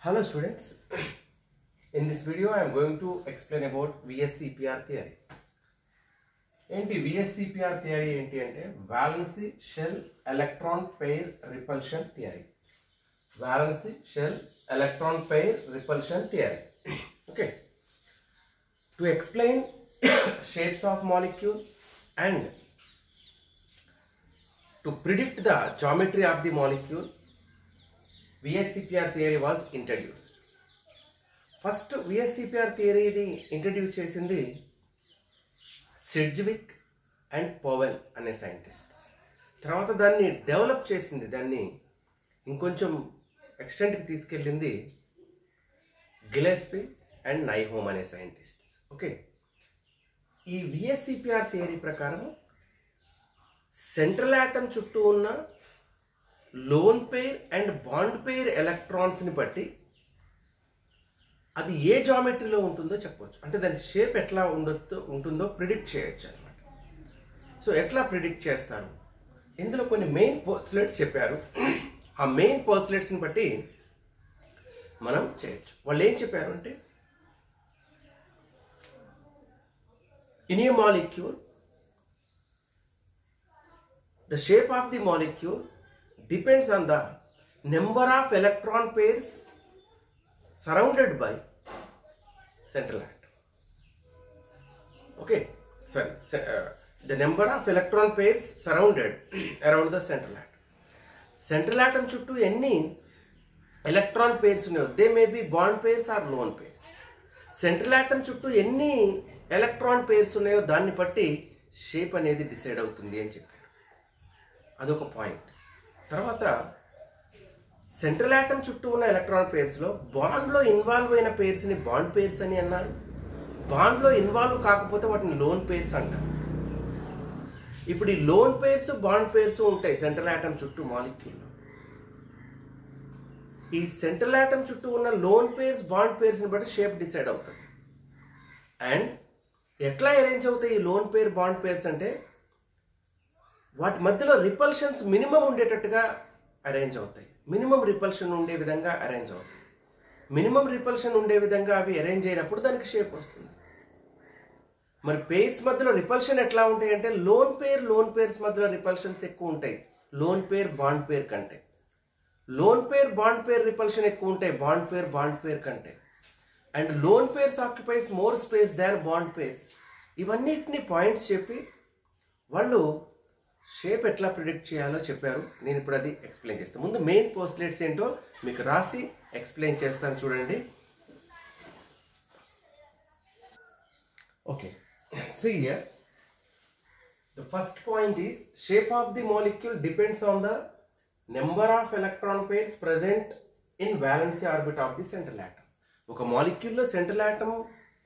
Hello students, in this video I am going to explain about VSCPR theory. ఏంటి VSCPR theory ఏంటి అంటే valency shell electron pair repulsion theory valency shell electron pair repulsion theory okay to explain shapes of molecule and to predict the geometry of the molecule VSCPR theory was introduced first VSCPR థియరీని introduce చేసింది Sidgwick and Powell అనే scientists తర్వాత దాన్ని develop చేసింది దాన్ని ఇంకొంచెం ఎక్స్టెంట్కి తీసుకెళ్ళింది Gillespie and నైహోమ్ అనే సైంటిస్ట్స్ ఓకే ఈ విఎస్సిపిఆర్ థియరీ ప్రకారం సెంట్రల్ యాటమ్ చుట్టూ ఉన్న lone pair and bond pair ఎలక్ట్రాన్స్ని బట్టి అది ఏ జామెట్రీలో ఉంటుందో చెప్పవచ్చు అంటే దాని షేప్ ఎట్లా ఉండొద్దో ఉంటుందో ప్రిడిక్ట్ చేయొచ్చు అనమాట సో ఎట్లా ప్రిడిక్ట్ చేస్తారు ఇందులో కొన్ని మెయిన్ పర్సులేట్స్ చెప్పారు ఆ మెయిన్ పర్సులేట్స్ని బట్టి మనం చేయొచ్చు వాళ్ళు ఏం చెప్పారు అంటే in a molecule the shape of the molecule depends on the number of electron pairs surrounded by central atom okay sorry se- uh, the number of electron pairs surrounded around the central atom central atom చుట్టూ ఎన్ని electron pairs ఉన్నాయో they may be bond pairs or lone pairs central atom చుట్టూ ఎన్ని electron pairs ఉన్నాయో దాన్ని బట్టి shape అనేది decide అవుతుంది అని చెప్పారు అదొక పాయింట్ తర్వాత సెంట్రల్ ఆటమ్ చుట్టూ ఉన్న ఎలక్ట్రాన్ పేర్స్లో బాండ్లో ఇన్వాల్వ్ అయిన పేర్స్ని బాండ్ పేర్స్ అని అన్నారు బాండ్లో ఇన్వాల్వ్ కాకపోతే వాటిని లోన్ పేర్స్ అంటారు ఇప్పుడు ఈ లోన్ పేర్స్ బాండ్ పేర్స్ ఉంటాయి సెంట్రల్ ఆటమ్ చుట్టూ మాలిక్యూల్లో ఈ సెంట్రల్ ఆటమ్ చుట్టూ ఉన్న లోన్ పేర్స్ బాండ్ పేర్స్ని బట్టి షేప్ డిసైడ్ అవుతుంది అండ్ ఎట్లా అరేంజ్ అవుతాయి ఈ లోన్ పేర్ బాండ్ పేర్స్ అంటే వాటి మధ్యలో రిపల్షన్స్ మినిమం ఉండేటట్టుగా అరేంజ్ అవుతాయి మినిమం రిపల్షన్ ఉండే విధంగా అరేంజ్ అవుతాయి మినిమం రిపల్షన్ ఉండే విధంగా అవి అరేంజ్ అయినప్పుడు దానికి షేప్ వస్తుంది మరి పేర్స్ మధ్యలో రిపల్షన్ ఎట్లా ఉంటాయి అంటే లోన్ పేర్ లోన్ పేర్స్ మధ్యలో రిపల్షన్స్ ఎక్కువ ఉంటాయి లోన్ పేర్ బాండ్ పేర్ కంటే lone pair bond pair repulsion ఎక్కువ ఉంటాయి బాండ్ పేర్ బాండ్ పేర్ కంటే and lone pairs occupies more space than bond pairs ఇవన్నిటిని పాయింట్స్ చెప్పి వాళ్ళు షేప్ ఎట్లా ప్రిడిక్ట్ చేయాలో చెప్పారు నేను ఇప్పుడు అది ఎక్స్ప్లెయిన్ చేస్తాను ముందు మెయిన్ పోస్ట్లేట్స్ ఏంటో మీకు రాసి ఎక్స్ప్లెయిన్ చేస్తాను చూడండి okay so here the first point is shape of the molecule depends on the number of electron pairs present in valency orbit of the central atom ఒక మాలిక్యూల్లో సెంట్రల్ ఆటమ్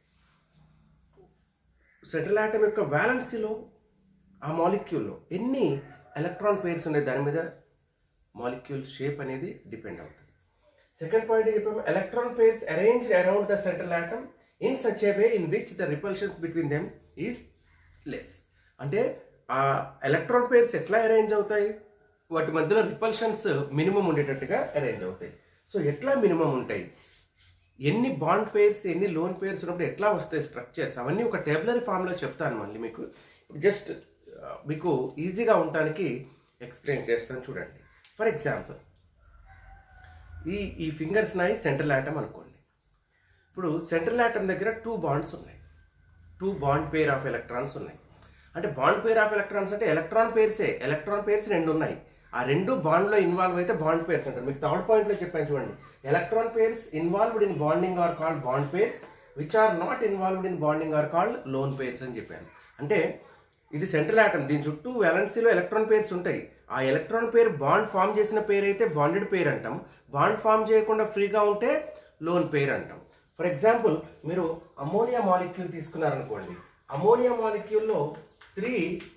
సెంట్రల్ ఆటమ్ యొక్క వ్యాలెన్సీలో ఆ మాలిక్యూల్లో ఎన్ని electron pairs ఉన్నాయి దాని మీద molecule shape అనేది డిపెండ్ అవుతుంది సెకండ్ పాయింట్ చెప్పాము electron pairs arrange around the central atom in such a way in which the repulsions between them is less అంటే ఆ ఎలక్ట్రాన్ పేర్స్ ఎట్లా అరేంజ్ అవుతాయి వాటి మధ్యలో రిపల్షన్స్ మినిమం ఉండేటట్టుగా అరేంజ్ అవుతాయి సో ఎట్లా మినిమం ఉంటాయి ఎన్ని బాండ్ పేర్స్ ఎన్ని లోన్ పేర్స్ ఉన్నప్పుడు ఎట్లా వస్తాయి స్ట్రక్చర్స్ అవన్నీ ఒక టేబులరీ ఫామ్లో చెప్తాను మళ్ళీ మీకు జస్ట్ మీకు ఈజీగా ఉండటానికి ఎక్స్ప్లెయిన్ చేస్తాను చూడండి ఫర్ ఎగ్జాంపుల్ ఈ ఈ ఫింగర్స్ నాయి సెంట్రల్ ఆటమ్ అనుకోండి ఇప్పుడు సెంట్రల్ ఆటమ్ దగ్గర టూ బాండ్స్ ఉన్నాయి two bond pair of electrons ఉన్నాయి అంటే బాండ్ పేర్ ఆఫ్ ఎలక్ట్రాన్స్ అంటే ఎలక్ట్రాన్ పేర్సే ఎలక్ట్రాన్ పేర్స్ రెండు ఉన్నాయి ఆ రెండు బాండ్లో ఇన్వాల్వ్ అయితే బాండ్ పేర్స్ అంటారు మీకు థర్డ్ పాయింట్లో చెప్పాను చూడండి electron pairs involved in bonding are called bond pairs which are not involved in bonding are called lone pairs అని చెప్పాను అంటే ఇది సెంట్రల్ ఆటమ్ దీని చుట్టూ వ్యాలెన్సీలో ఎలక్ట్రాన్ పేర్స్ ఉంటాయి ఆ ఎలక్ట్రాన్ పేర్ బాండ్ ఫామ్ చేసిన పేరు అయితే బాండెడ్ పేర్ అంటాం బాండ్ ఫామ్ చేయకుండా ఫ్రీగా ఉంటే లోన్ పేర్ అంటాం ఫర్ ఎగ్జాంపుల్ మీరు అమోనియా మాలిక్యూల్ తీసుకున్నారనుకోండి అమోనియా మాలిక్యూల్లో త్రీ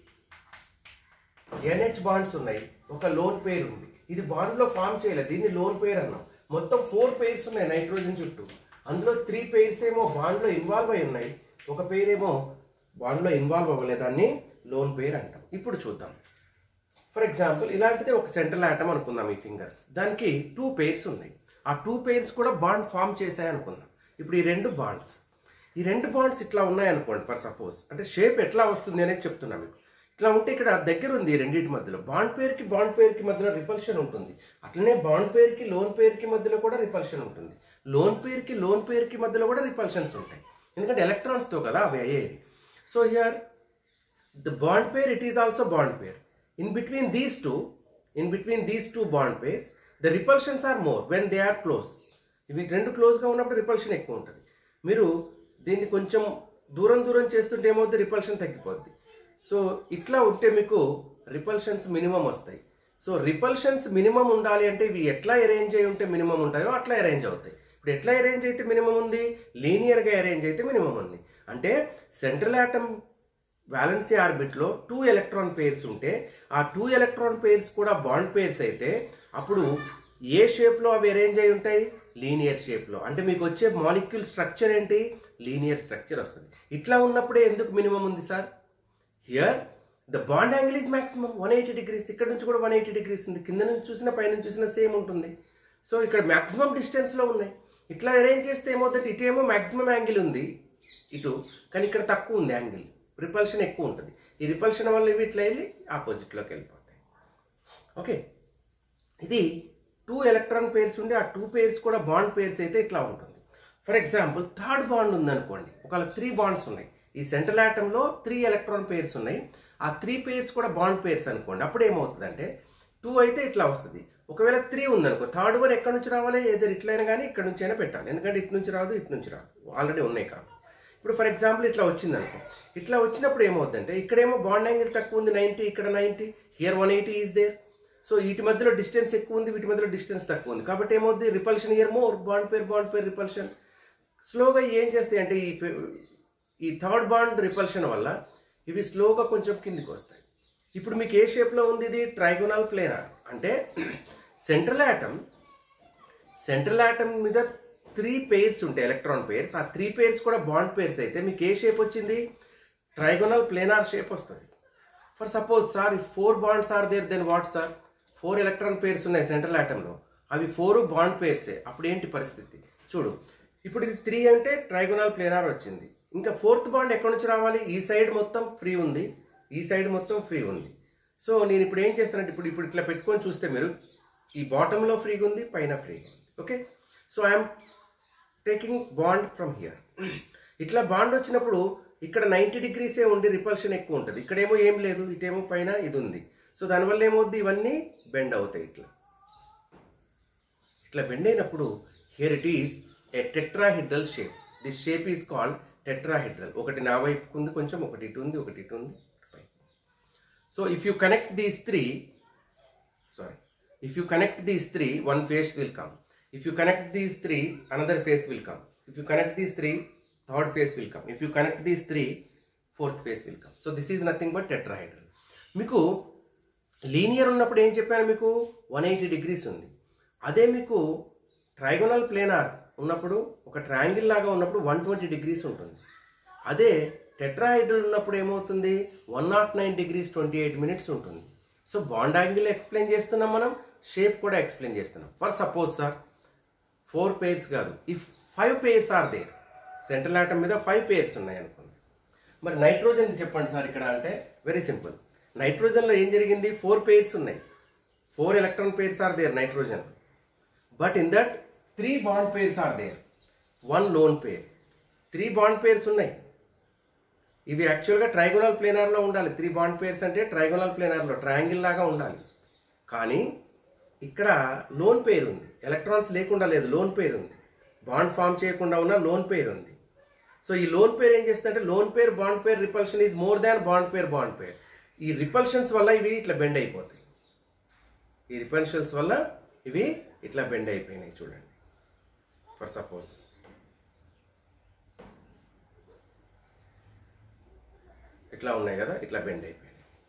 ఎన్హెచ్ బాండ్స్ ఉన్నాయి ఒక లోన్ పేర్ ఉంది ఇది బాండ్లో ఫామ్ చేయలేదు దీన్ని లోన్ పేర్ అన్నాం మొత్తం ఫోర్ పేర్స్ ఉన్నాయి నైట్రోజన్ చుట్టూ అందులో త్రీ పేర్స్ ఏమో బాండ్లో ఇన్వాల్వ్ అయి ఉన్నాయి ఒక పేరేమో బాండ్లో ఇన్వాల్వ్ అవ్వలేదాన్ని లోన్ పేర్ అంటాం ఇప్పుడు చూద్దాం ఫర్ ఎగ్జాంపుల్ ఇలాంటిది ఒక సెంట్రల్ ఆటమ్ అనుకుందాం ఈ ఫింగర్స్ దానికి టూ పేర్స్ ఉన్నాయి ఆ టూ పెయిర్స్ కూడా బాండ్ ఫామ్ చేశాయి అనుకుందాం ఇప్పుడు ఈ రెండు బాండ్స్ ఈ రెండు బాండ్స్ ఇట్లా ఉన్నాయనుకోండి ఫర్ సపోజ్ అంటే షేప్ ఎట్లా వస్తుంది అనేది చెప్తున్నా మీకు ఇట్లా ఉంటే ఇక్కడ దగ్గర ఉంది ఈ రెండింటి మధ్యలో బాండ్ పేరుకి బాండ్ పేరుకి మధ్యలో రిపల్షన్ ఉంటుంది అట్లనే బాండ్ పేరుకి లోన్ పేరుకి మధ్యలో కూడా రిపల్షన్ ఉంటుంది లోన్ పేరుకి లోన్ పేరుకి మధ్యలో కూడా రిపల్షన్స్ ఉంటాయి ఎందుకంటే ఎలక్ట్రాన్స్తో కదా అవి అయ్యేది so here the bond pair it is also bond pair in between these two in between these two bond pairs the repulsions are more when they are close ఇవి రెండు క్లోజ్గా ఉన్నప్పుడు రిపల్షన్ ఎక్కువ ఉంటుంది మీరు దీన్ని కొంచెం దూరం దూరం చేస్తుంటే ఏమవుతుంది రిపల్షన్ తగ్గిపోద్ది సో ఇట్లా ఉంటే మీకు రిపల్షన్స్ మినిమం వస్తాయి సో రిపల్షన్స్ మినిమం ఉండాలి అంటే ఇవి ఎట్లా అరేంజ్ అయి ఉంటే మినిమం ఉంటాయో అట్లా అరేంజ్ అవుతాయి ఇప్పుడు ఎట్లా అరేంజ్ అయితే మినిమం ఉంది లీనియర్గా అరేంజ్ అయితే మినిమం ఉంది అంటే సెంట్రల్ ఆటమ్ వ్యాలెన్సీ ఆర్బిట్లో టూ ఎలక్ట్రాన్ పేర్స్ ఉంటే ఆ టూ ఎలక్ట్రాన్ పేర్స్ కూడా బాండ్ పేర్స్ అయితే అప్పుడు ఏ షేప్లో అవి అరేంజ్ అయి ఉంటాయి లీనియర్ షేప్లో అంటే మీకు వచ్చే మాలిక్యూల్ స్ట్రక్చర్ ఏంటి లీనియర్ స్ట్రక్చర్ వస్తుంది ఇట్లా ఉన్నప్పుడే ఎందుకు మినిమం ఉంది sir here the bond angle is maximum one eighty degrees ఇక్కడ నుంచి కూడా వన్ ఎయిటీ డిగ్రీస్ ఉంది కింద నుంచి చూసినా పై నుంచి చూసినా సేమ్ ఉంటుంది సో ఇక్కడ మాక్సిమం డిస్టెన్స్లో ఉన్నాయి ఇట్లా అరేంజ్ చేస్తే ఏమవుతుంది ఇటేమో మాక్సిమం యాంగిల్ ఉంది ఇటు కానీ ఇక్కడ తక్కువ ఉంది యాంగిల్ రిపల్షన్ ఎక్కువ ఉంటుంది ఈ రిపల్షన్ వల్ల ఇవి ఇట్లా వెళ్ళి ఆపోజిట్లోకి వెళ్ళిపోతాయి ఓకే ఇది టూ ఎలక్ట్రాన్ పేర్స్ ఉండి ఆ టూ పేర్స్ కూడా బాండ్ పేర్స్ అయితే ఇట్లా ఉంటుంది ఫర్ ఎగ్జాంపుల్ థర్డ్ బాండ్ ఉందనుకోండి ఒకవేళ త్రీ బాండ్స్ ఉన్నాయి ఈ సెంట్రల్ ఆటంలో త్రీ ఎలక్ట్రాన్ పేర్స్ ఉన్నాయి ఆ త్రీ పేర్స్ కూడా బాండ్ పేర్స్ అనుకోండి అప్పుడు ఏమవుతుందంటే టూ అయితే ఇట్లా వస్తుంది ఒకవేళ త్రీ ఉందనుకో థర్డ్ వన్ ఎక్కడి నుంచి రావాలి ఏదో ఇట్లయినా కానీ ఇక్కడ నుంచి అయినా పెట్టాలి ఎందుకంటే ఇటు నుంచి రాదు ఇటు నుంచి రాదు ఆల్రెడీ ఉన్నాయి కాబట్టి ఇప్పుడు ఫర్ ఎగ్జాంపుల్ ఇట్లా వచ్చింది అనుకో ఇట్లా వచ్చినప్పుడు ఏమవుతుందంటే ఇక్కడేమో బాండ్ యాంగిల్ తక్కువ ఉంది నైంటీ ఇక్కడ ninety here one eighty is there so వీటి మధ్యలో డిస్టెన్స్ ఎక్కువ ఉంది వీటి మధ్యలో డిస్టెన్స్ తక్కువ ఉంది కాబట్టి ఏమవుతుంది repulsion here more bond pair bond pair repulsion స్లోగా ఏం చేస్తాయి అంటే ఈ పే- ఈ థర్డ్ బాండ్ రిపల్షన్ వల్ల ఇవి స్లోగా కొంచెం కిందికి వస్తాయి ఇప్పుడు మీకు ఏ షేప్లో ఉంది ఇది ట్రైగోనల్ ప్లేనర్ అంటే సెంట్రల్ ఆటమ్ సెంట్రల్ ఆటమ్ మీద త్రీ పేర్స్ ఉంటాయి ఎలక్ట్రాన్ పేర్స్ ఆ త్రీ పేర్స్ కూడా బాండ్ పేర్స్ అయితే మీకు ఏ షేప్ వచ్చింది ట్రైగోనల్ ప్లేనార్ షేప్ వస్తుంది for suppose sir four bonds are there then what sir four electron pairs ఉన్నాయి సెంట్రల్ ఆటంలో అవి ఫోర్ బాండ్ పేర్సే అప్పుడు ఏంటి పరిస్థితి చూడు ఇప్పుడు ఇది త్రీ అంటే ట్రైగోనల్ ప్లేనార్ వచ్చింది ఇంకా ఫోర్త్ బాండ్ ఎక్కడి నుంచి రావాలి ఈ సైడ్ మొత్తం ఫ్రీ ఉంది ఈ సైడ్ మొత్తం ఫ్రీ ఉంది సో నేను ఇప్పుడు ఏం చేస్తానంటే ఇప్పుడు ఇప్పుడు ఇట్లా పెట్టుకొని చూస్తే మీరు ఈ బాటంలో ఫ్రీగా ఉంది పైన ఫ్రీగా ఉంది okay so I'm taking bond from here ఇట్లా బాండ్ వచ్చినప్పుడు ఇక్కడ నైంటీ డిగ్రీసే ఉండి రిపల్షన్ ఎక్కువ ఉంటుంది ఇక్కడేమో ఏం లేదు ఇటేమో పైన ఇది ఉంది సో దానివల్ల ఏమవుద్ది ఇవన్నీ బెండ్ అవుతాయి ఇట్లా ఇట్లా బెండ్ అయినప్పుడు here it is a tetrahedral shape this shape is called tetrahedral ఒకటి నా వైపుకు ఉంది కొంచెం ఒకటి ఇటు ఉంది ఒకటి ఇటు ఉంది పై so if you connect these three sorry if you connect these three one face will come if you connect these three another face will come if you connect these three third face will come if you connect these three fourth face will come so this is nothing but tetrahedral మీకు linear ఉన్నప్పుడు ఏం చెప్పాను మీకు one eighty degrees ఉంది అదే మీకు trigonal planar ఉన్నప్పుడు ఒక ట్రయాంగిల్ లాగా ఉన్నప్పుడు వన్ ట్వంటీ డిగ్రీస్ ఉంటుంది అదే టెట్రాహైడ్రల్ ఉన్నప్పుడు ఏమవుతుంది one not nine degrees twenty eight minutes ఉంటుంది సో బాండ్ యాంగిల్ ఎక్స్ప్లెయిన్ చేస్తున్నాం మనం షేప్ కూడా ఎక్స్ప్లెయిన్ చేస్తున్నాం for suppose sir four pairs కాదు if five pairs are there central atom మీద ఫైవ్ పేర్స్ ఉన్నాయి అనుకోండి మరి నైట్రోజన్ చెప్పండి సార్ ఇక్కడ అంటే వెరీ సింపుల్ నైట్రోజన్లో ఏం జరిగింది ఫోర్ పేర్స్ ఉన్నాయి four electron pairs are there nitrogen but in that three bond pairs are there one lone pair three bond pairs ఉన్నాయి ఇవి యాక్చువల్గా ట్రైగోనల్ ప్లేనార్లో ఉండాలి త్రీ బాండ్ పేర్స్ అంటే ట్రైగోనల్ ప్లేనార్లో ట్రయాంగిల్ లాగా ఉండాలి కానీ ఇక్కడ లోన్ పేర్ ఉంది ఎలక్ట్రాన్స్ లేకుండా లేదు లోన్ పేర్ ఉంది బాండ్ ఫామ్ చేయకుండా ఉన్న లోన్ పేర్ ఉంది సో ఈ లోన్ పేర్ ఏం చేస్తుందంటే lone pair bond pair repulsion is more than bond pair bond pair ఈ రిపల్షన్స్ వల్ల ఇవి ఇట్లా బెండ్ అయిపోతాయి ఈ రిపల్షన్స్ వల్ల ఇవి ఇట్లా బెండ్ అయిపోయినాయి చూడండి ఫర్ సపోజ్ ఇట్లా ఉన్నాయి కదా ఇట్లా బెండ్ అయిపోయినాయి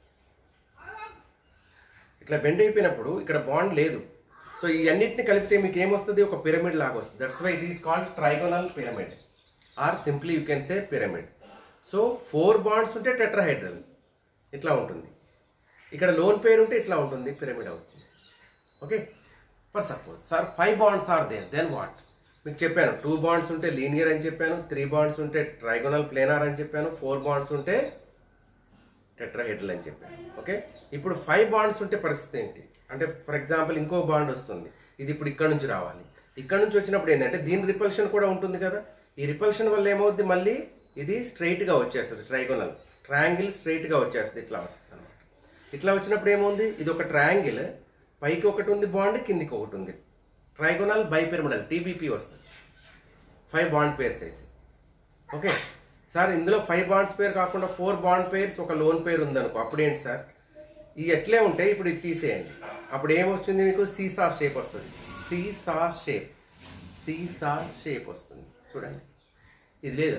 ఇట్లా బెండ్ అయిపోయినప్పుడు ఇక్కడ బాండ్ లేదు సో ఈ అన్నిటిని కలిపితే మీకు ఏమొస్తుంది ఒక పిరమిడ్ లాగా వస్తుంది that's why it is called trigonal pyramid or simply you can say pyramid so four bonds ఉంటే టెట్రాహైడ్రల్ ఇట్లా ఉంటుంది ఇక్కడ లోన్ పేరు ఉంటే ఇట్లా ఉంటుంది పిరమిడ్ అవుతుంది okay for suppose sir five bonds are there then what మీకు చెప్పాను టూ బాండ్స్ ఉంటే లీనియర్ అని చెప్పాను త్రీ బాండ్స్ ఉంటే ట్రైగోనల్ ప్లేనార్ అని చెప్పాను ఫోర్ బాండ్స్ ఉంటే టెట్రాహెడ్రల్ అని చెప్పాను ఓకే ఇప్పుడు ఫైవ్ బాండ్స్ ఉంటే పరిస్థితి ఏంటి అంటే ఫర్ ఎగ్జాంపుల్ ఇంకో బాండ్ వస్తుంది ఇది ఇప్పుడు ఇక్కడ నుంచి రావాలి ఇక్కడ నుంచి వచ్చినప్పుడు ఏంటంటే దీని రిపల్షన్ కూడా ఉంటుంది కదా ఈ రిపల్షన్ వల్ల ఏమవుద్ది మళ్ళీ ఇది స్ట్రైట్గా వచ్చేస్తుంది ట్రైగోనల్ ట్రయాంగిల్ స్ట్రైట్గా వచ్చేస్తుంది ఇట్లా వస్తుంది అనమాట ఇట్లా వచ్చినప్పుడు ఏముంది ఇది ఒక ట్రయాంగిల్ పైకి ఒకటి ఉంది బాండ్ కిందికి ఒకటి ఉంది ట్రైగోనల్ బైపిరమిడల్ టీబీపీ వస్తుంది ఫైవ్ బాండ్ పేర్స్ అయితే ఓకే సార్ ఇందులో ఫైవ్ బాండ్స్ పేర్ కాకుండా ఫోర్ బాండ్ పేర్స్ ఒక లోన్ పేర్ ఉందనుకో అప్పుడు ఏంటి సార్ ఈ ఎట్లే ఉంటే ఇప్పుడు ఇది తీసేయండి అప్పుడు ఏమొస్తుంది మీకు సీసా షేప్ వస్తుంది సీసా షేప్ సీసా షేప్ వస్తుంది చూడండి ఇది లేదు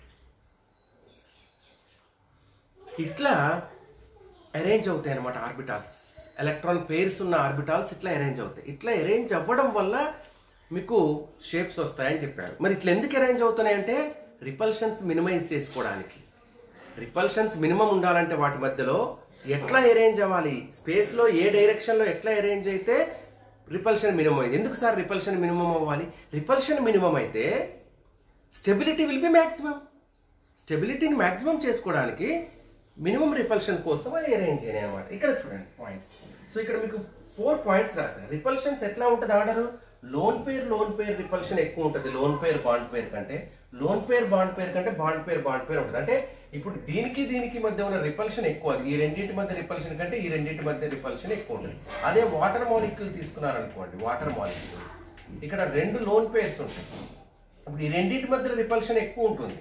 ఇట్లా అరేంజ్ అవుతాయి అనమాట ఆర్బిటాల్స్ ఎలక్ట్రాన్ పేర్స్ ఉన్న ఆర్బిటాల్స్ ఇట్లా అరేంజ్ అవుతాయి ఇట్లా అరేంజ్ అవ్వడం వల్ల మీకు షేప్స్ వస్తాయని చెప్పారు మరి ఇట్లా ఎందుకు అరేంజ్ అవుతున్నాయి అంటే రిపల్షన్స్ మినిమైజ్ చేసుకోవడానికి రిపల్షన్స్ మినిమం ఉండాలంటే వాటి మధ్యలో ఎట్లా అరేంజ్ అవ్వాలి స్పేస్లో ఏ డైరెక్షన్లో ఎట్లా అరేంజ్ అయితే రిపల్షన్ మినిమం అయింది ఎందుకు సార్ రిపల్షన్ మినిమం అవ్వాలి రిపల్షన్ మినిమం అయితే స్టెబిలిటీ విల్ బి మ్యాక్సిమం స్టెబిలిటీని మ్యాక్సిమం చేసుకోవడానికి మినిమం రిపల్షన్ కోసం అది అరేంజ్ అయినాయి అనమాట ఇక్కడ చూడండి పాయింట్స్ సో ఇక్కడ మీకు ఫోర్ పాయింట్స్ రాశారు రిపల్షన్స్ ఎట్లా ఉంటుంది order lone pair lone pair repulsion ఎక్కువ ఉంటుంది లోన్ పేర్ బాండ్ పేర్ కంటే లోన్ పేర్ బాండ్ పేర్ కంటే బాండ్ పేర్ బాండ్ పేర్ ఉంటుంది అంటే ఇప్పుడు దీనికి దీనికి మధ్య ఉన్న రిపల్షన్ ఎక్కువ ఈ రెండింటి మధ్య రిపల్షన్ కంటే ఈ రెండింటి మధ్య రిపల్షన్ ఎక్కువ ఉంటుంది అదే వాటర్ మాలిక్యూల్ తీసుకున్నారనుకోండి వాటర్ మాలిక్యూల్ ఇక్కడ రెండు లోన్ పేర్స్ ఉంటాయి ఇప్పుడు ఈ రెండింటి మధ్య రిపల్షన్ ఎక్కువ ఉంటుంది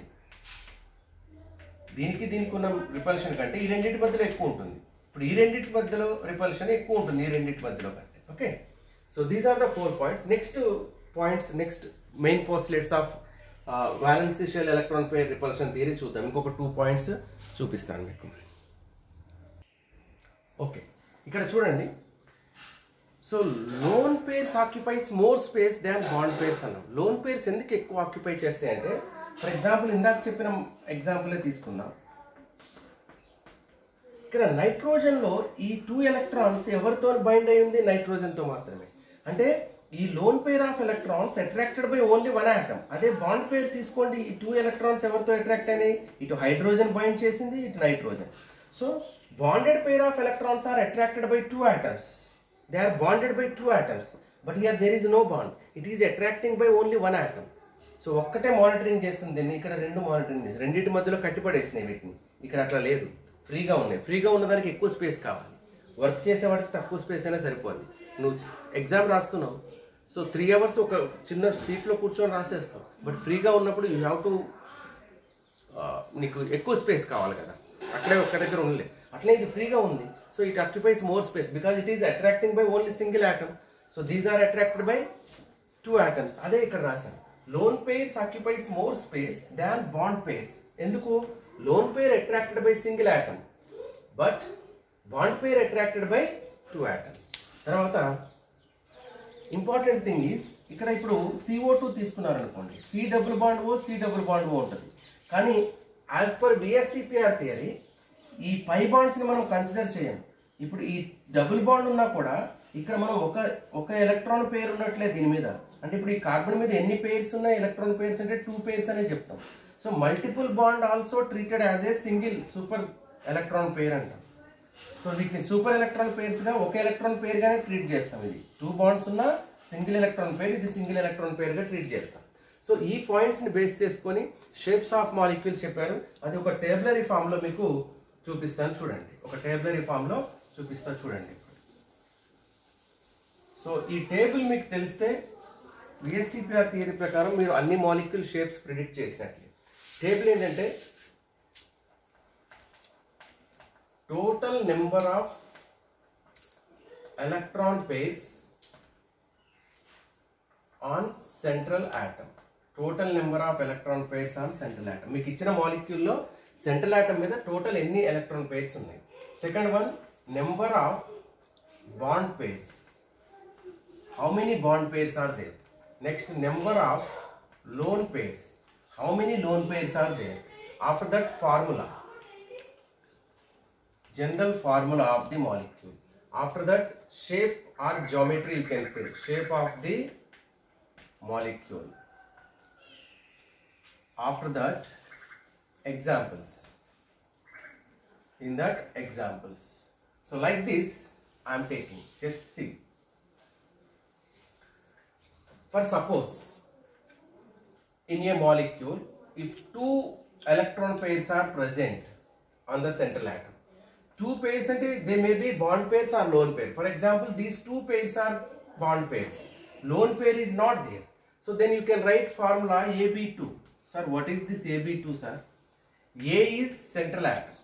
దీనికి దీనికి ఉన్న రిపల్షన్ కంటే ఈ రెండింటి మధ్యలో ఎక్కువ ఉంటుంది ఇప్పుడు ఈ రెండింటి మధ్యలో రిపల్షన్ ఎక్కువ ఉంటుంది ఈ రెండింటి మధ్యలో కంటే okay so these are the four points next points next main postulates of valency shell electron pair repulsion theory చూద్దాం ఇంకొక టూ పాయింట్స్ చూపిస్తాను మీకు ఓకే ఇక్కడ చూడండి so lone pairs occupies more space than bond pairs అన్నాం lone pairs ఎందుకు ఎక్కువ occupy చేస్తాయి అంటే ఫర్ ఎగ్జాంపుల్ ఇందాక చెప్పిన ఎగ్జాంపులే తీసుకుందాం ఇక్కడ నైట్రోజన్లో ఈ టూ ఎలక్ట్రాన్స్ ఎవరితో బైండ్ అయి ఉంది నైట్రోజన్తో మాత్రమే అంటే ఈ lone pair of electrons attracted by only one atom అదే బాండ్ పేర్ తీసుకోండి ఈ టూ ఎలక్ట్రాన్స్ ఎవరితో అట్రాక్ట్ అయినాయి ఇటు హైడ్రోజన్ బైండ్ చేసింది ఇటు nitrogen so bonded pair of electrons are attracted by two atoms they are bonded by two atoms but here there is no bond it is attracting by only one atom so ఒక్కటే monitoring చేస్తుంది దీన్ని ఇక్కడ రెండు monitoring చేస్తుంది రెండింటి మధ్యలో కట్టిపడేసినాయి వీటిని ఇక్కడ అట్లా లేదు ఫ్రీగా ఉన్నాయి ఫ్రీగా ఉన్నదానికి ఎక్కువ స్పేస్ కావాలి వర్క్ చేసేవాడికి తక్కువ స్పేస్ అయినా సరిపోద్ది నువ్వు ఎగ్జామ్ రాస్తున్నావు సో త్రీ అవర్స్ ఒక చిన్న సీట్లో కూర్చొని రాసేస్తావు బట్ ఫ్రీగా ఉన్నప్పుడు యూ హ్యావ్ టు నీకు ఎక్కువ స్పేస్ కావాలి కదా అట్లే ఒక్క దగ్గర ఉండలే అట్లే ఇది ఫ్రీగా ఉంది so it occupies more space because it is attracting by only single atom so these are attracted by two atoms అదే ఇక్కడ రాశాను lone pairs occupies more space than bond pairs ఎందుకు lone pair attracted by single atom but bond pair attracted by two atoms తర్వాత important thing is ఇక్కడ ఇప్పుడు CO two తీసుకున్నారనుకోండి C double bond O C double bond O ఉంటుంది కానీ as per బిఎస్సిపిఆర్ theory ఈ పై బాండ్స్ని మనం consider చేయం ఇప్పుడు ఈ డబుల్ బాండ్ ఉన్నా కూడా ఇక్కడ మనం ఒక ఒక ఎలక్ట్రాన్ పేరు ఉన్నట్లే దీని మీద అంటే ఇప్పుడు ఈ కార్బన్ మీద ఎన్ని పేర్స్ ఉన్నాయి ఎలక్ట్రాన్ పేర్స్ అంటే టూ పేర్స్ అనే చెప్తాం so multiple bond also treated as a single super electron pair అంటాం సో వీటిని సూపర్ ఎలక్ట్రాన్ పేర్స్ గా ఒక ఎలక్ట్రాన్ పేర్ గానే ట్రీట్ చేస్తాం ఇది టూ బాండ్స్ ఉన్న సింగిల్ ఎలక్ట్రాన్ పేర్ ఇది సింగిల్ ఎలక్ట్రాన్ పేర్ గా ట్రీట్ చేస్తాం సో ఈ పాయింట్స్ ని బేస్ చేసుకొని షేప్స్ ఆఫ్ మాలిక్యూల్స్ చెప్పారు అది ఒక టేబులరీ ఫామ్ లో మీకు చూపిస్తాను చూడండి ఒక టేబులరీ ఫామ్ లో చూపిస్తాను చూడండి సో ఈ టేబుల్ మీకు తెలిస్తే విఎస్సిపిఆర్ థియరీ ప్రకారం మీరు అన్ని మాలిక్యూల్ షేప్స్ ప్రిడిక్ట్ చేసినట్లే టేబుల్ ఏంటంటే total number of electron pairs on central atom total number of electron pairs on central atom మీకు ఇచ్చిన మాలిక్యూల్లో సెంట్రల్ ఆటమ్ మీద టోటల్ ఎన్ని ఎలక్ట్రాన్ పేర్స్ ఉన్నాయి second one number of bond pairs how many bond pairs are there next number of lone pairs how many lone pairs are there after that formula general formula of the molecule. After that, shape or geometry you can say shape of the molecule after that examples in that examples so like this i am taking just see for suppose in a molecule if two electron pairs are present on the central atom two pairs and they may be bond pairs or lone pair for example these two pairs are bond pairs lone pair is not there so then you can write formula ab2 sir what is this ab2 sir a is central atom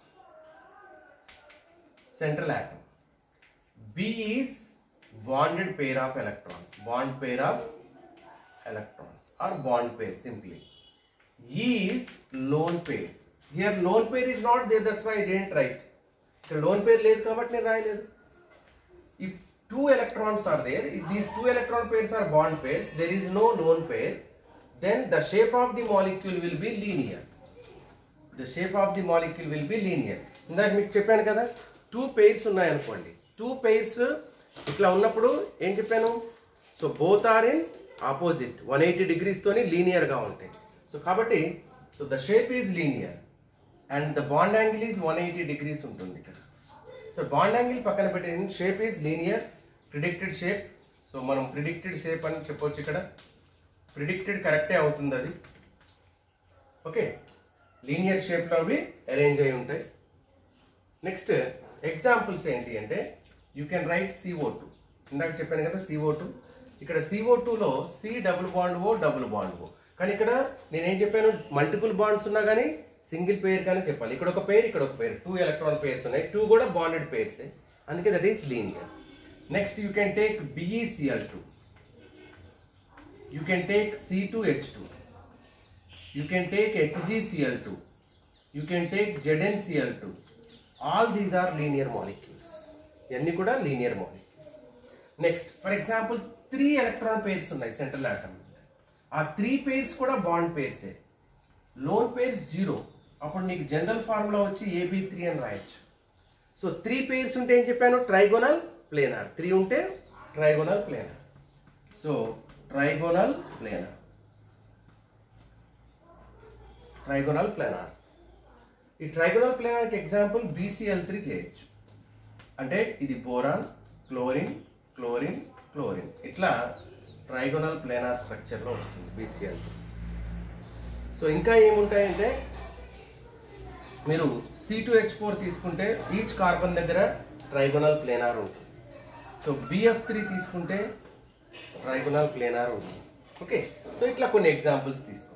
central atom b is bonded pair of electrons bond pair of electrons or bond pair simply E is lone pair. Here lone pair is not there, that's why I didn't write. ఇక్కడ lone pair లేదు కాబట్టి నేను రాయలేదు if two electrons are there these two electron pairs are bond pairs there is no lone pair then the shape of the molecule will be linear the shape of the molecule will be linear ఇందాక మీకు చెప్పాను కదా two pairs ఉన్నాయనుకోండి two pairs ఇట్లా ఉన్నప్పుడు ఏం చెప్పాను so both are in opposite one eighty డిగ్రీస్తోని లీనియర్గా ఉంటాయి సో కాబట్టి so the shape is linear and the bond angle is one eighty degrees ఉంటుంది ఇక్కడ సో బాండ్ యాంగిల్ పక్కన పెట్టేది shape is linear predicted shape so మనం ప్రిడిక్టెడ్ షేప్ అని చెప్పొచ్చు ఇక్కడ ప్రిడిక్టెడ్ కరెక్టే అవుతుంది అది ఓకే లీనియర్ షేప్లో అవి అరేంజ్ అయి ఉంటాయి నెక్స్ట్ ఎగ్జాంపుల్స్ ఏంటి అంటే you can write CO two ఇందాక చెప్పాను కదా సిఓ టూ ఇక్కడ సిఓ టూలో C double bond O double bond O కానీ ఇక్కడ నేనేం చెప్పాను మల్టిపుల్ బాండ్స్ ఉన్నా కానీ సింగిల్ పేర్ కానీ చెప్పాలి ఇక్కడ ఒక పేర్ ఇక్కడ ఒక పేర్ టూ ఎలక్ట్రాన్ పేర్స్ ఉన్నాయి టూ కూడా బాండెడ్ పేర్స్ అందుకే that is linear next you can take BeCl two you can take C two H two you can take HgCl2, you can take ZnCl2. All these are linear molecules. ఇవన్నీ కూడా linear molecules next for example three electron pairs ఉన్నాయి central atom ఆ three pairs కూడా bond పేర్సే lone pairs zero అప్పుడు నీకు general formula వచ్చి AB three అని రాయొచ్చు సో త్రీ పేర్స్ ఉంటే ఏం చెప్పాను ట్రైగోనల్ ప్లేనార్ త్రీ ఉంటే trigonal planar so trigonal planar trigonal planar ఈ ట్రైగోనల్ ప్లానార్కి ఎగ్జాంపుల్ బీసీఎల్ త్రీ చేయొచ్చు అంటే ఇది బోరాన్ క్లోరిన్ క్లోరిన్ క్లోరిన్ ఇట్లా ట్రైగోనల్ ప్లానార్ స్ట్రక్చర్లో వస్తుంది బీసీఎల్ సో ఇంకా ఏముంటాయంటే మీరు సి టూ హెచ్ ఫోర్ తీసుకుంటే ఈచ్ కార్బన్ దగ్గర ట్రైగోనల్ ప్లేనార్ ఉంటుంది సో బిఎఫ్ త్రీ తీసుకుంటే ట్రైగోనల్ ప్లేనార్ ఉంటుంది ఓకే సో ఇట్లా కొన్ని ఎగ్జాంపుల్స్ తీసుకోవచ్చు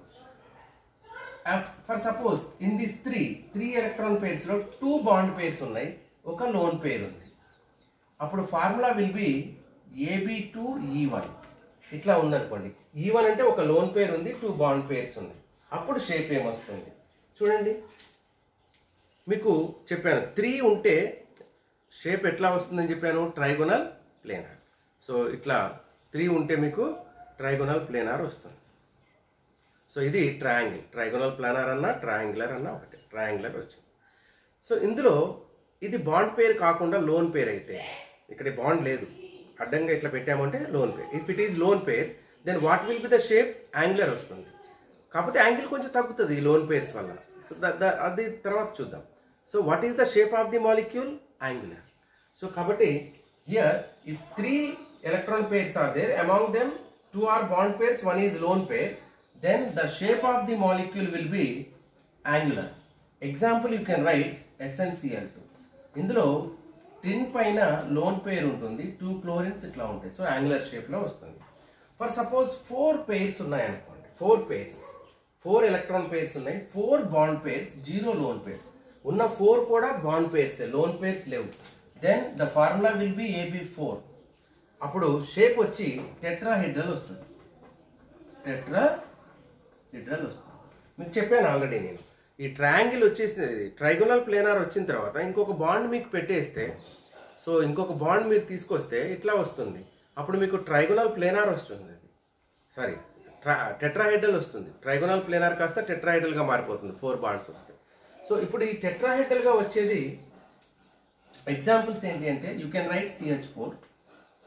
for suppose in this three three electron pairs లో టూ బాండ్ పేర్స్ ఉన్నాయి ఒక లోన్ పేర్ ఉంది అప్పుడు formula will be AB two E one ఇట్లా ఉందనుకోండి ఈ వన్ అంటే ఒక లోన్ పేర్ ఉంది టూ బాండ్ పేర్స్ ఉన్నాయి అప్పుడు షేప్ ఏమొస్తుంది చూడండి మీకు చెప్పాను త్రీ ఉంటే షేప్ ఎట్లా వస్తుందని చెప్పాను ట్రైగోనల్ ప్లేనార్ సో ఇట్లా త్రీ ఉంటే మీకు ట్రైగోనల్ ప్లేనార్ వస్తుంది సో ఇది ట్రయాంగిల్ ట్రైగోనల్ ప్లానర్ అన్న ట్రయాంగులర్ అన్న ఒకటి ట్రయాంగులర్ వచ్చింది సో ఇందులో ఇది బాండ్ పేర్ కాకుండా లోన్ పేర్ అయితే ఇక్కడ బాండ్ లేదు అడ్డంగా ఇట్లా పెట్టామంటే lone pair if it is lone pair then what will be the shape angular వస్తుంది కాకపోతే యాంగిల్ కొంచెం తగ్గుతుంది ఈ లోన్ పేర్స్ వల్ల సో అది తర్వాత చూద్దాం so what is the shape of the molecule angular so కాబట్టి here if three electron pairs are there among them two are bond pairs one is lone pair then the shape of the molecule will be angular. Example you can write SnCl2. ఇందులో టిన్ పైన loan pair ఉంటుంది two chlorines ఇట్లా ఉంటాయి so angular షేప్లో వస్తుంది for suppose four pairs ఉన్నాయి అనుకోండి four pairs four electron pairs ఉన్నాయి four bond pairs zero lone pairs ఉన్న ఫోర్ కూడా బాండ్ పేర్స్ లోన్ పేర్స్ లేవు then the formula will be AB four అప్పుడు షేప్ వచ్చి టెట్రాహెడ్రల్ వస్తుంది టెట్రా లిటరల్ వస్తుంది మీకు చెప్పాను ఆల్రెడీ నేను ఈ ట్రయాంగిల్ వచ్చేసి ట్రైగోనల్ ప్లేనార్ వచ్చిన తర్వాత ఇంకొక బాండ్ మీకు పెట్టేస్తే సో ఇంకొక బాండ్ మీరు తీసుకొస్తే ఇట్లా వస్తుంది అప్పుడు మీకు ట్రైగోనల్ ప్లేనార్ వస్తుంది సారీ ట్రా టెట్రాహెడ్రల్ వస్తుంది ట్రైగోనల్ ప్లేనార్ కాస్త టెట్రాహెడ్రల్గా మారిపోతుంది ఫోర్ బాండ్స్ వస్తాయి సో ఇప్పుడు ఈ టెట్రాహెడ్రల్గా వచ్చేది ఎగ్జాంపుల్స్ ఏంటి అంటే you can write CH four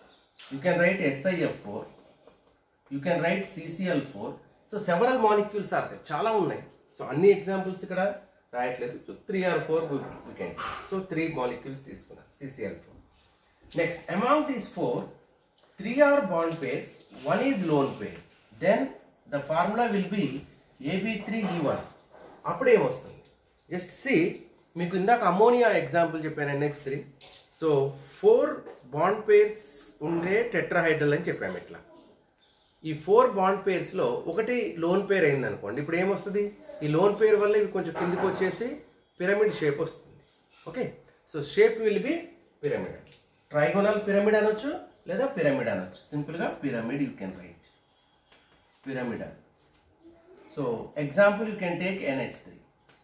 you can write SiF4, you can write CCl4. So several molecules are they చాలా ఉన్నాయి సో అన్ని ఎగ్జాంపుల్స్ ఇక్కడ రాయట్లేదు so three or four weekend so three molecules తీసుకున్నాం CCl four next among these four three are bond pairs one is lone pair then the formula will be AB three E one అప్పుడు ఏమొస్తుంది just see మీకు ఇందాక ammonia example చెప్పాను NX three so four bond pairs ఉండే tetrahedral అని చెప్పాము ఇట్లా ఈ ఫోర్ బాండ్ పేర్స్లో ఒకటి లోన్ పేర్ అయింది అనుకోండి ఇప్పుడు ఏమొస్తుంది ఈ లోన్ పేర్ వల్ల ఇవి కొంచెం కిందికి వచ్చేసి పిరమిడ్ షేప్ వస్తుంది okay so shape will be pyramid trigonal pyramid అనొచ్చు లేదా పిరమిడ్ అనొచ్చు సింపుల్గా pyramid you can write pyramid అని so example you can take NH three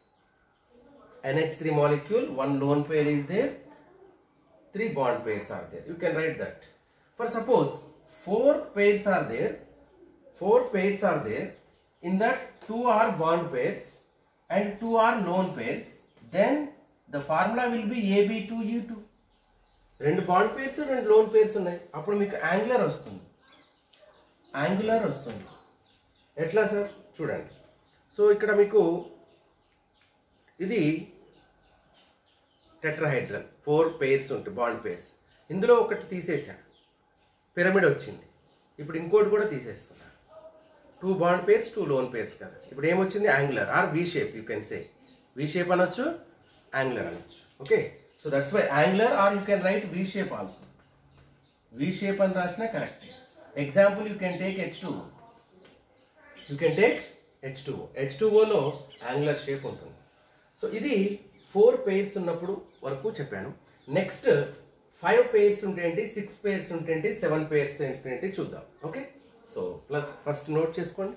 NH3 molecule, one lone pair is there, three bond pairs are there. You can write that. For suppose four pairs are there, four pairs are there, in that two are bond pairs and two are lone pairs, then the formula will be AB2U2. రెండు bond pairs రెండు lone pairs ఉన్నాయి అప్పుడు మీకు angular వస్తుంది angular వస్తుంది ఎట్లా sir చూడండి so ఇక్కడ మీకు ఇది టెట్రాహైడ్రల్ ఫోర్ పేర్స్ ఉంటాయి బాండ్ పేర్స్ ఇందులో ఒకటి తీసేశాను పిరమిడ్ వచ్చింది ఇప్పుడు ఇంకోటి కూడా తీసేస్తున్నా two bond pairs two lone pairs కదా ఇప్పుడు ఏమొచ్చింది angular or V shape you can say V shape అనొచ్చు యాంగులర్ అనొచ్చు okay so that's why angular or you can write V shape also V shape అని రాసినా correct example you can take H two you can take H two H టూఓలో angular shape ఉంటుంది so ఇది four pairs ఉన్నప్పుడు వరకు చెప్పాను next five pairs ఉంటేంటి six pairs ఉంటేంటి seven pairs ఏంటి చూద్దాం okay so plus first note చేసుకోండి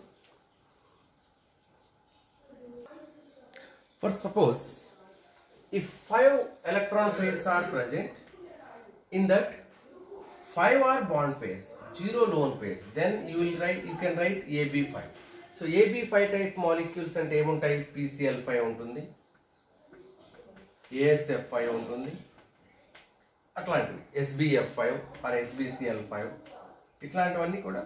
for suppose if five electron pairs are present in that five are bond pairs zero lone pairs then you will write you can write ab5 so ab5 type molecules అంటే ఏముంటాయి pcl5 ఉంటుంది asf5 ఉంటుంది అట్లాంటివి sbf5 are sbcl5 ఇట్లాంటివన్నీ కూడా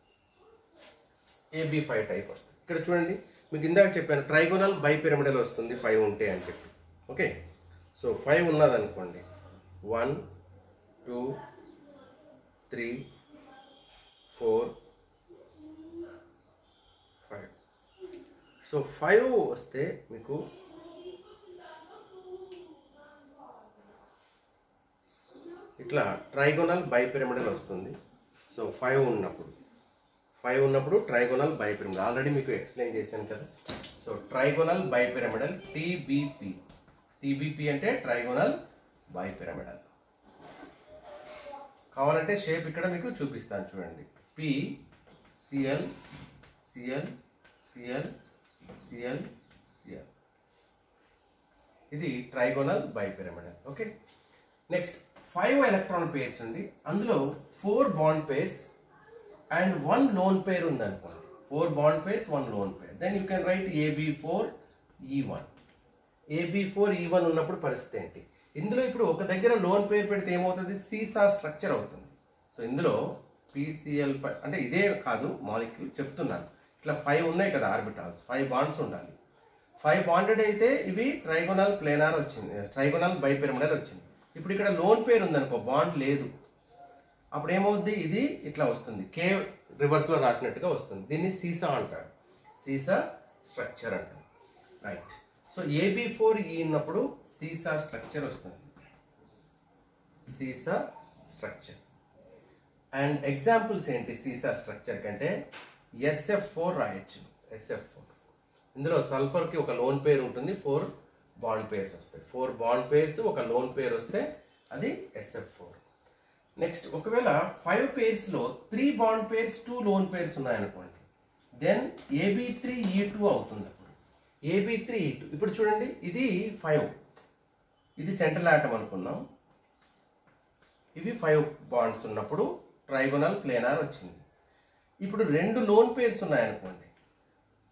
AB five type వస్తుంది ఇక్కడ చూడండి మీకు ఇందాక చెప్పాను ట్రైగోనల్ బైపిరమిడల్ వస్తుంది ఫైవ్ ఉంటే అని చెప్పి ఓకే సో ఫైవ్ ఉన్నదనుకోండి one two three four five so five వస్తే మీకు ఇట్లా ట్రైగోనల్ బైపిరమిడల్ వస్తుంది సో ఫైవ్ ఉన్నప్పుడు ఫైవ్ ఉన్నప్పుడు ట్రైగోనల్ బైపిరమిడల్ ఆల్రెడీ మీకు ఎక్స్ప్లెయిన్ చేశాను కదా so trigonal bipyramidal TBP TBP అంటే ట్రైగోనల్ బైపిరమిడల్ కావాలంటే షేప్ ఇక్కడ మీకు చూపిస్తాను చూడండి P Cl Cl Cl Cl Cl ఇది trigonal bipyramidal okay next five electron pairs ఉంది అందులో four bond pairs and one lone pair ఉంది అనుకోండి four bond pairs one lone pair then you can write AB four E one AB four E one ఉన్నప్పుడు పరిస్థితి ఏంటి ఇందులో ఇప్పుడు ఒక దగ్గర లోన్ పేరు పెడితే ఏమవుతుంది సీసా స్ట్రక్చర్ అవుతుంది సో ఇందులో పీసీఎల్ అంటే ఇదే కాదు మాలిక్యూల్ చెప్తున్నాను ఇట్లా ఫైవ్ ఉన్నాయి కదా ఆర్బిటాల్స్ ఫైవ్ బాండ్స్ ఉండాలి ఫైవ్ బాండెడ్ అయితే ఇవి ట్రైగోనల్ ప్లేనార్ వచ్చింది ట్రైగోనల్ బైపిరమిడల్ వచ్చింది ఇప్పుడు ఇక్కడ లోన్ పేరు ఉందనుకో బాండ్ లేదు అప్పుడు ఏమవుద్ది ఇది ఇట్లా వస్తుంది కే రివర్స్లో రాసినట్టుగా వస్తుంది దీన్ని సీసా అంటారు సీసా స్ట్రక్చర్ అంటారు రైట్ సో ఏబి ఫోర్ ఈ ఉన్నప్పుడు సీసా స్ట్రక్చర్ వస్తుంది సీసా స్ట్రక్చర్ అండ్ ఎగ్జాంపుల్స్ ఏంటి సీసా స్ట్రక్చర్ కంటే ఎస్ఎఫ్ ఫోర్ రాయొచ్చు ఎస్ఎఫ్ ఫోర్ ఇందులో సల్ఫర్కి ఒక లోన్ పేర్ ఉంటుంది ఫోర్ బాండ్ పేర్స్ వస్తాయి ఫోర్ బాండ్ పేర్స్ ఒక లోన్ పేర్ వస్తే అది ఎస్ఎఫ్ ఫోర్ నెక్స్ట్ ఒకవేళ ఫైవ్ పేర్స్లో three bond pairs two lone pairs ఉన్నాయనుకోండి then AB three E two అవుతుంది అప్పుడు ఏబి త్రీ ఈ టూ ఇప్పుడు చూడండి ఇది ఫైవ్ ఇది సెంట్రల్ ఆటం అనుకున్నాం ఇవి ఫైవ్ బాండ్స్ ఉన్నప్పుడు ట్రైగోనల్ ప్లేనార్ వచ్చింది ఇప్పుడు రెండు లోన్ పేర్స్ ఉన్నాయనుకోండి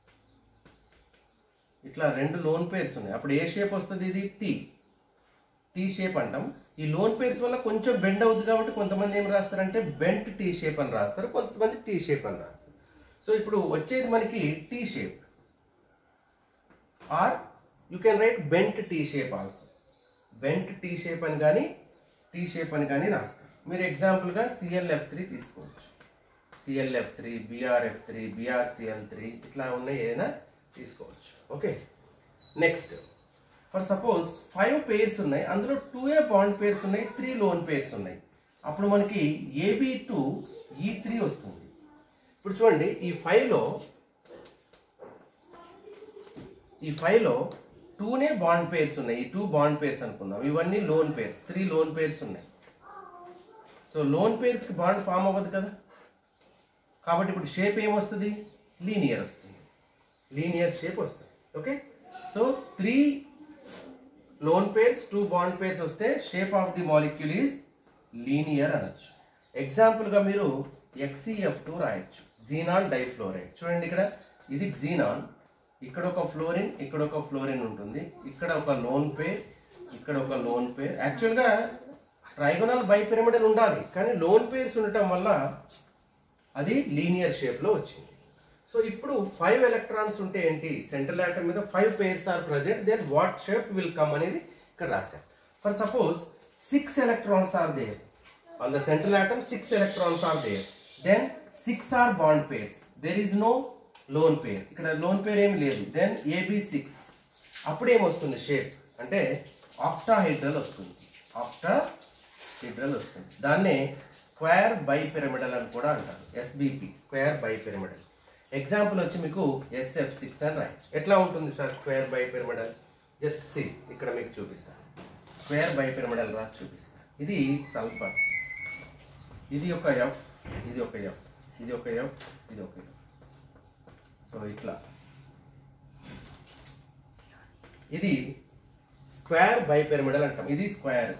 ఇట్లా రెండు లోన్ పేర్స్ ఉన్నాయి అప్పుడు ఏ షేప్ వస్తుంది ఇది టీ టీ షేప్ అంటాం ఈ లోన్ పేర్స్ వల్ల కొంచెం బెండ్ అవుతుంది కాబట్టి కొంతమంది ఏం రాస్తారంటే బెంట్ టీ షేప్ అని రాస్తారు కొంతమంది టీ షేప్ అని రాస్తారు సో ఇప్పుడు వచ్చేది మనకి T shape or you can write bent T shape also bent T shape అని కానీ టీ షేప్ అని కానీ రాస్తారు మీరు ఎగ్జాంపుల్గా సిఎల్ఎఫ్ త్రీ తీసుకోవచ్చు ClF three BrF three BrCl three ఇట్లా ఉన్నాయి ఏదైనా తీసుకోవచ్చు okay next for suppose five pairs ఉన్నాయి అందులో టూ ఏ బాండ్ పేర్స్ ఉన్నాయి త్రీ లోన్ పేర్స్ ఉన్నాయి అప్పుడు మనకి ఏబి టు ఈ త్రీ వస్తుంది ఇప్పుడు చూడండి ఈ ఫైవ్లో ఈ ఫైవ్లో టూనే బాండ్ పేర్స్ ఉన్నాయి ఈ టూ బాండ్ పేర్స్ అనుకుందాం ఇవన్నీ lone pairs three lone pairs ఉన్నాయి సో లోన్ పేర్స్కి బాండ్ ఫామ్ అవ్వదు కదా కాబట్టి ఇప్పుడు షేప్ ఏమొస్తుంది లీనియర్ వస్తుంది లీనియర్ షేప్ వస్తుంది okay so three lone pairs two bond pairs వస్తే shape of the molecule is linear అనొచ్చు ఎగ్జాంపుల్గా మీరు ఎక్సిఎఫ్ టూ రాయొచ్చు జీనాన్ డైఫ్లోరైడ్ చూడండి ఇక్కడ ఇది జీనాన్ ఇక్కడ ఒక ఫ్లోరిన్ ఇక్కడ ఒక ఫ్లోరిన్ ఉంటుంది ఇక్కడ ఒక లోన్ పేర్ ఇక్కడ ఒక లోన్ పేర్ యాక్చువల్గా ట్రైగోనల్ బైపిరమిడల్ ఉండాలి కానీ లోన్ పేర్స్ ఉండటం వల్ల అది లీనియర్ షేప్లో వచ్చింది సో ఇప్పుడు ఫైవ్ ఎలక్ట్రాన్స్ ఉంటే ఏంటి సెంట్రల్ ఆటమ్ మీద five pairs are present then what shape will come అనేది ఇక్కడ రాశాం for suppose six electrons are there on the central atom six electrons are there then six are bond pairs there is no lone pair ఇక్కడ lone పేర్ ఏమి లేదు then AB six అప్పుడు ఏమొస్తుంది shape అంటే octahedral వస్తుంది ఆక్టాహైడ్రల్ వస్తుంది దాన్నే square by pyramidal అని కూడా అంటారు SBP square bipyramidal example వచ్చి మీకు ఎస్ఎఫ్ సిక్స్ అని రాయొచ్చు ఎట్లా ఉంటుంది sir square bipyramidal just see ఇక్కడ మీకు చూపిస్తాను స్క్వేర్ బై పిరమిడల్ రాసి చూపిస్తాను ఇది సల్ఫర్ ఇది ఒక ఎఫ్ ఇది ఒక ఎఫ్ ఇది ఒక ఎఫ్ ఇది ఒక ఎఫ్ సో ఇట్లా ఇది స్క్వేర్ బై పిరమిడల్ అంటాం ఇది స్క్వేర్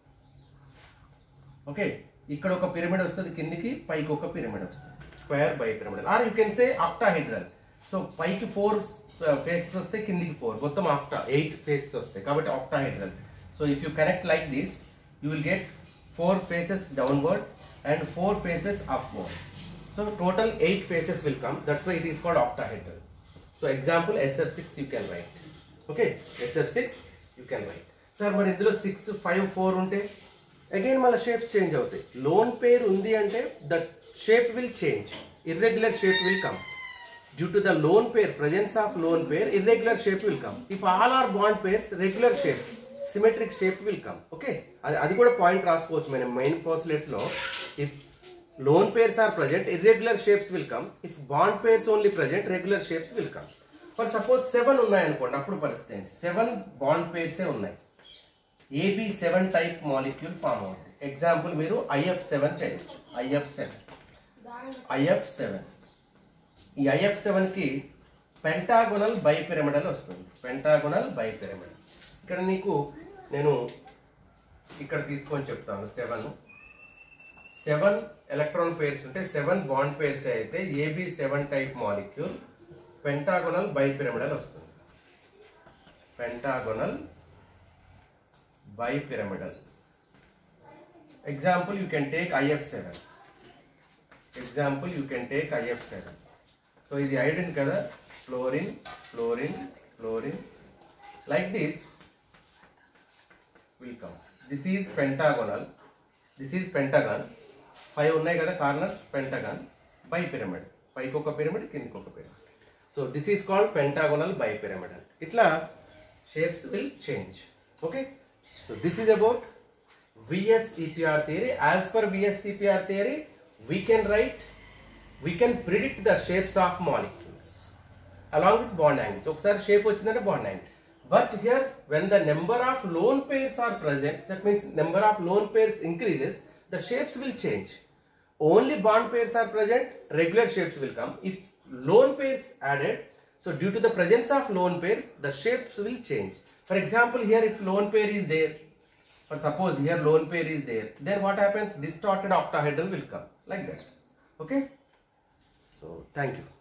ఓకే ఇక్కడ ఒక పిరమిడ్ వస్తుంది కిందికి పైకి ఒక పిరమిడ్ వస్తుంది square bipyramidal or you can say octahedral so పైకి ఫోర్ ఫేసెస్ వస్తాయి కిందికి ఫోర్ మొత్తం ఆక్టా ఎయిట్ ఫేసెస్ వస్తాయి కాబట్టి octahedral so if you connect like this you will get four faces downward and four faces upward so total eight faces will come that's why it is called octahedral so example SF six you can write okay SF six you can write sir మరి ఇందులో six five four ఉంటే again మళ్ళీ shapes change అవుతాయి lone pair ఉంది అంటే the shape will change irregular shape will come due to the lone pair presence of lone pair irregular shape will come if all are bond pairs regular shape symmetric shape will come okay అది అది కూడా point రాసుకోవచ్చు మనం main postulates లో if lone pairs are present irregular shapes will come if bond pairs only present regular shapes will come for suppose seven ఉన్నాయనుకోండి అప్పుడు పరిస్థితి ఏంటి సెవెన్ బాండ్ పేర్సే ఉన్నాయి AB seven type molecule form అవుతుంది ఎగ్జాంపుల్ మీరు IF seven చేయొచ్చు IF seven IF seven ఈ ఐఎఫ్ సెవెన్కి పెంటాగోనల్ బైపిరమిడల్ వస్తుంది పెంటాగోనల్ బైపిరమిడల్ ఇక్కడ నీకు నేను ఇక్కడ తీసుకొని చెప్తాను సెవెన్ సెవెన్ ఎలక్ట్రాన్ పేర్స్ ఉంటే సెవెన్ బాండ్ పేర్స్ అయితే AB seven type molecule pentagonal bipyramidal వస్తుంది pentagonal bipyramidal. Example, you can take IF7. Example, you can take IF7. So, ఇది ఐడెంట్ కదా fluorine fluorine fluorine like this will come this is pentagonal this is pentagon five ఉన్నాయి కదా corners pentagon by pyramid పైకి ఒక pyramid కిందికి ఒక pyramid so this is called pentagonal bipyramidal ఇట్లా shapes will change okay So this is about VS EPR theory. As per VS EPR theory, we can write, we can predict the shapes of molecules along with bond angles. ఒకసారి shape వచ్చిందంటే bond angle but here when the number of lone pairs are present that means number of lone pairs increases the shapes will change only bond pairs are present regular shapes will come if lone pairs added so due to the presence of lone pairs the shapes will change for example here if lone pair is there or suppose here lone pair is there then what happens distorted octahedral will come like that okay so thank you